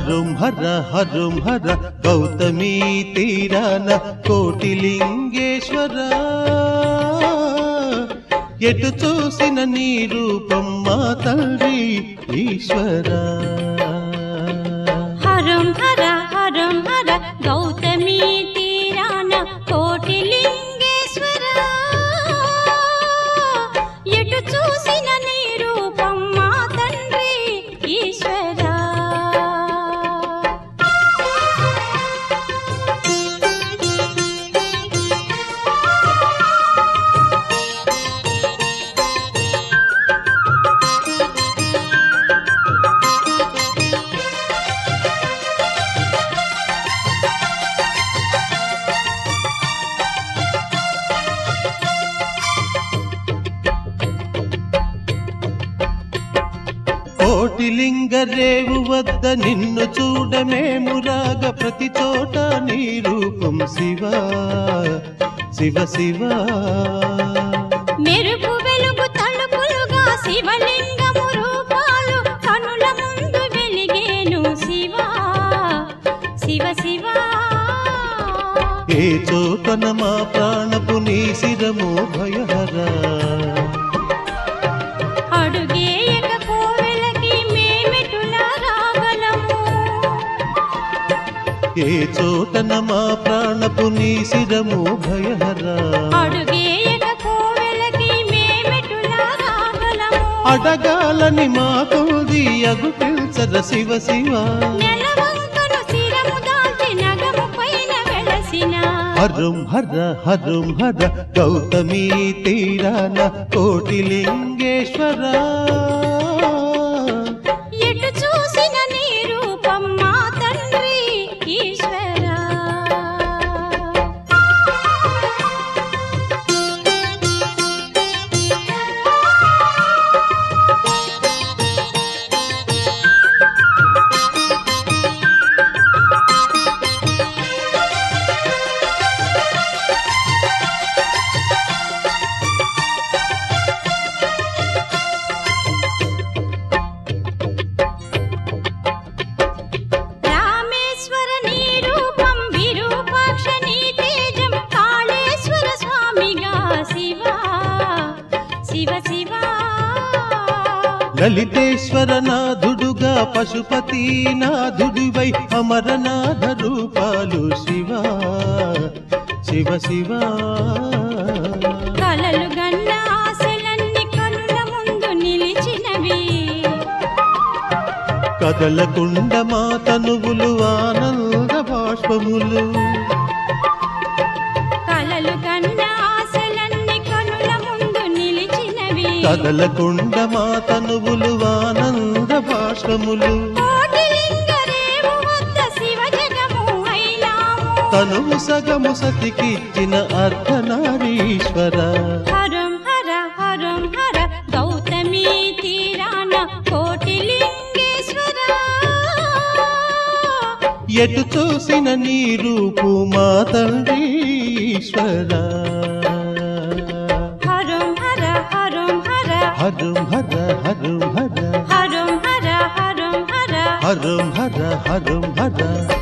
హరుం హర హరుం హర గౌతమీ తీరాన కోటిలింగేశ్వర ఎటు చూసిన నీ రూపం మా తండ్రి ఈశ్వరా హరం హర హరం హర గౌతమీ తీరాన కోటిలింగేశ్వర ఎటు చూసిన నీ రూపం మా తండ్రి ఈశ్వర కోటిలింగ రేవు వద్ద నిన్ను చూడమేమురాగ ప్రతి చోట నీ రూపం శివ శివ శివ మెరుపు వెలుగు తలుపులుగా శివలింగము రూపాలు కనుల ముందు వెలిగేను శివ శివ శివ ఏ చోటన మా ప్రాణపు నీ శిరము భయహరా అడుగేయక కోవెలకి మేమెటులా రాగలము ఏ చోటన మా ప్రాణపు నీ శిరము భయహరా అడుగేయక కోవెలకి మేమెటులా రాగలము అడగాలని మాకుంది అగు పిల్చర శివ శివ నెలవంకను శిరము దాల్చి నగము పైన వెలసిన హరం హర హరం హర గౌతమీ తీరాన కోటిలింగేశ్వర ఎటు చూసిన నీ రూపం మా తండ్రి ఈశ్వర రామేశ్వర నీ రూపం విరూపాక్ష నీ తేజం కాళేశ్వర స్వామిగా శివ శివ శివ లలితేశ్వర నాథుడుగా పశుపతి నాథుడివై అమరనాథ రూపాలు శివ శివ శివ కలలు గన్న ఆశలన్నీ కనుల ముందు నిలిచినవి కదలకుండ మా తనువులు ఆనంద బాష్పములు కలలు కన్న ఆశలన్నీ కనుల ముందు నిలిచినవి కదలకుండ మా తనువులు ఆనంద బాష్పములు కోటిలింగ రేవు వద్ద శివ జగము అయినాము తనువు సగము సతికిచ్చిన అర్ధనారీశ్వర హరం హర హరం హర గౌతమీ తీరాన కోటిలింగేశ్వర ఎటు చూసిన నీ రూపు మా తండ్రి ఈశ్వర హరం హర హరం హర హరం హర హరం హర హరం హర హరం హర హరం హర హరం హర